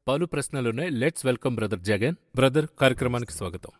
పలు ప్రశ్నలున్నాయి let's welcome brother Jagan brother కార్యక్రమానికి స్వాగతం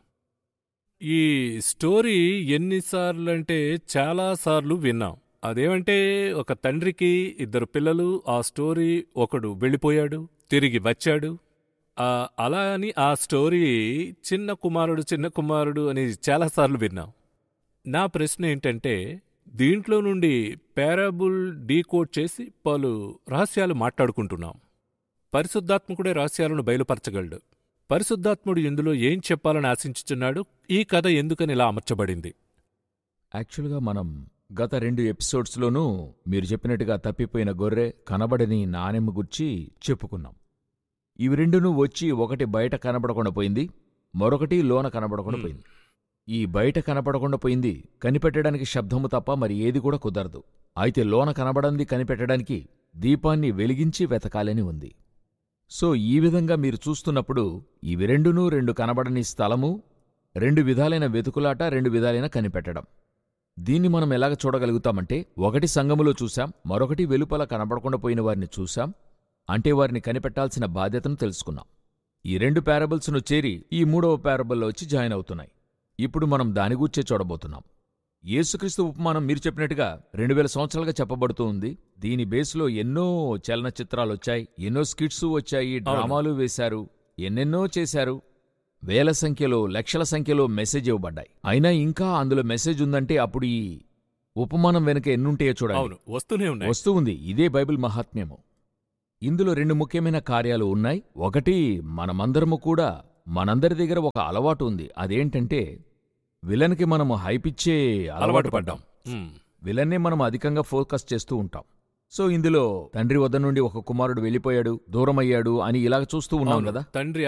ఈ స్టోరీ ఎన్నిసార్లు అంటే చాలా సార్లు విన్నాం అదేమంటే ఒక తండ్రికి ఇద్దరు పిల్లలు ఆ స్టోరీ ఒకడు వెళ్ళిపోయాడు తిరిగి వచ్చాడు ఆ, అలా అని ఆ స్టోరీ చిన్న కుమారుడు చిన్న కుమారుడు అని చాలాసార్లు విన్నాం నా ప్రశ్న ఏంటంటే దీంట్లో నుండి పారాబుల్ డీకోడ్ చేసి పలు రహస్యాలు మాట్లాడుకుంటున్నాం పరిశుద్ధాత్మకుడే రహస్యాలను బయలుపరచగలడు పరిశుద్ధాత్ముడు ఇందులో ఏం చెప్పాలని ఆశించుచున్నాడు ఈ కథ ఎందుకని ఇలా అమర్చబడింది యాక్చువల్గా మనం గత రెండు ఎపిసోడ్స్లోనూ మీరు చెప్పినట్టుగా తప్పిపోయిన గొర్రె కనబడని నాణెమ్మ గుర్చి చెప్పుకున్నాం ఇవి రెండునూ వచ్చి ఒకటి బయట కనబడకుండా పోయింది మరొకటి లోన కనబడకుండా Hmm. పోయింది ఈ బయట కనపడకుండా పోయింది కనిపెట్టడానికి శబ్దము తప్ప మరి ఏది కూడా కుదరదు అయితే లోన కనబడంది కనిపెట్టడానికి దీపాన్ని వెలిగించి వెతకాలని ఉంది సో ఈ విధంగా మీరు చూస్తున్నప్పుడు ఇవి రెండునూ రెండు కనబడని స్థలము రెండు విధాలైన వెతుకులాట రెండు విధాలైన కనిపెట్టడం దీన్ని మనం ఎలాగ చూడగలుగుతామంటే ఒకటి సంఘములో చూశాం మరొకటి వెలుపల కనబడకుండా పోయిన వారిని చూశాం అంటే వారిని కనిపెట్టాల్సిన బాధ్యతను తెలుసుకున్నాం ఈ రెండు పారబుల్స్ను చేరి ఈ మూడవ పారబుల్లో వచ్చి జాయిన్ అవుతున్నాయి ఇప్పుడు మనం దాని గూర్చే చూడబోతున్నాం యేసుక్రీస్తు ఉపమానం మీరు చెప్పినట్టుగా రెండు వేల సంవత్సరాలుగా చెప్పబడుతూ ఉంది దీని బేస్లో ఎన్నో చలనచిత్రాలు వచ్చాయి ఎన్నో స్కిట్స్ వచ్చాయి డ్రామాలు వేశారు ఎన్నెన్నో చేశారు వేల సంఖ్యలో లక్షల సంఖ్యలో మెసేజ్ ఇవ్వబడ్డాయి అయినా ఇంకా అందులో మెసేజ్ ఉందంటే అప్పుడు ఈ ఉపమానం వెనుక ఎన్నుంటాయో చూడాలి అవును వస్తూనే ఉన్నాయి వస్తూ ఉంది ఇదే బైబిల్ మహాత్మ్యము ఇందులో రెండు ముఖ్యమైన కార్యాలు ఉన్నాయి ఒకటి మనమందరము కూడా మనందరి దగ్గర ఒక అలవాటు ఉంది అదేంటంటే విలన్కి మనము హైపిచ్చే అలవాటు పడ్డాం ఉమ్. విలన్నే మనం అధికంగా ఫోకస్ చేస్తూ ఉంటాం సో ఇందులో తండ్రి వద్ద నుండి ఒక కుమారుడు వెళ్ళిపోయాడు దూరమయ్యాడు అని ఇలాగ చూస్తూ ఉన్నాం అవును. కదా తండ్రి